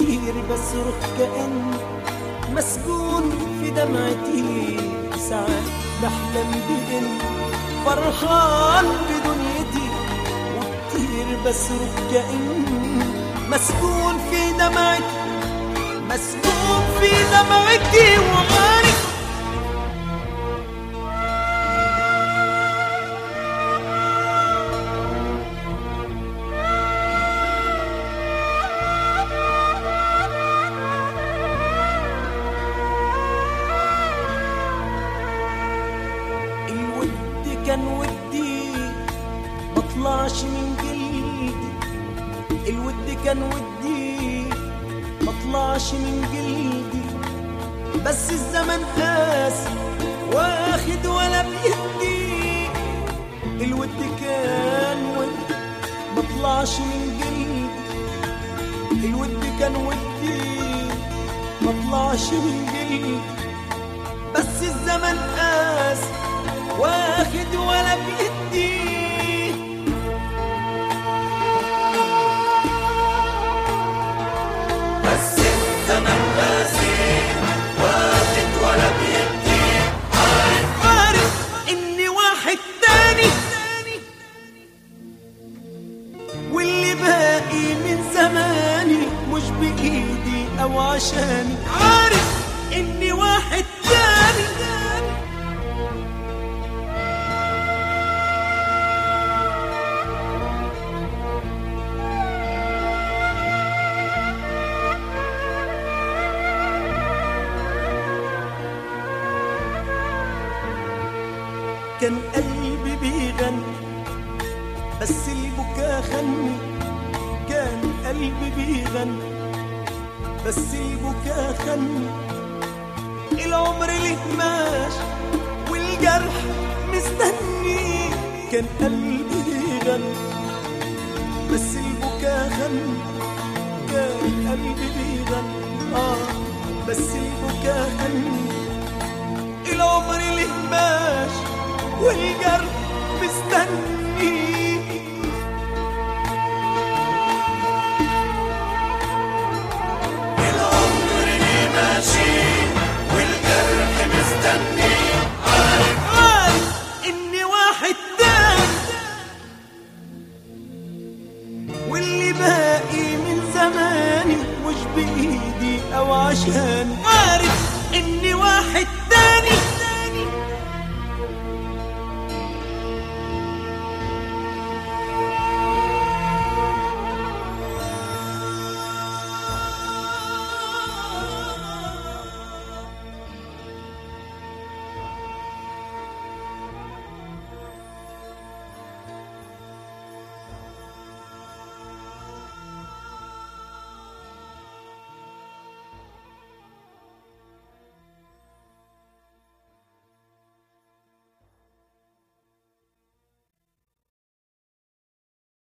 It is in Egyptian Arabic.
كتير بصرخ كأن مسجون في دمعتي ساعات بحلم بإن فرحان بدنيتي وكتير بصرخ كأن مسجون في دمعتي مسجون في دمعتي وغارق الود كان ودي مطلعش من جلدي الود كان ودي مطلعش من جلدي بس الزمن قاسي واخد ولا بيدي الود كان ودي مطلعش من جلدي الود كان ودي مطلعش من جلدي بس الزمن قاسي واخد ولا بيدي بس الزمن قاسي واخد ولا بيدي عارف اني واحد تاني واللي باقي من زماني مش بايدي او عشاني عارف اني واحد تاني كان قلبي بيغني بس البكا خني كان قلبي بيغني بس البكا خني العمر ليه ماشي والجرح مستني كان قلبي بيغني بس البكا خني كان قلبي بيغني اه بس البكا خني العمر ليه ماشي والجرح مستني العمر ليه ماشي والجرح مستني عارف اني واحد تاني واللي باقي من زماني مش بايدي او عشان عارف اني واحد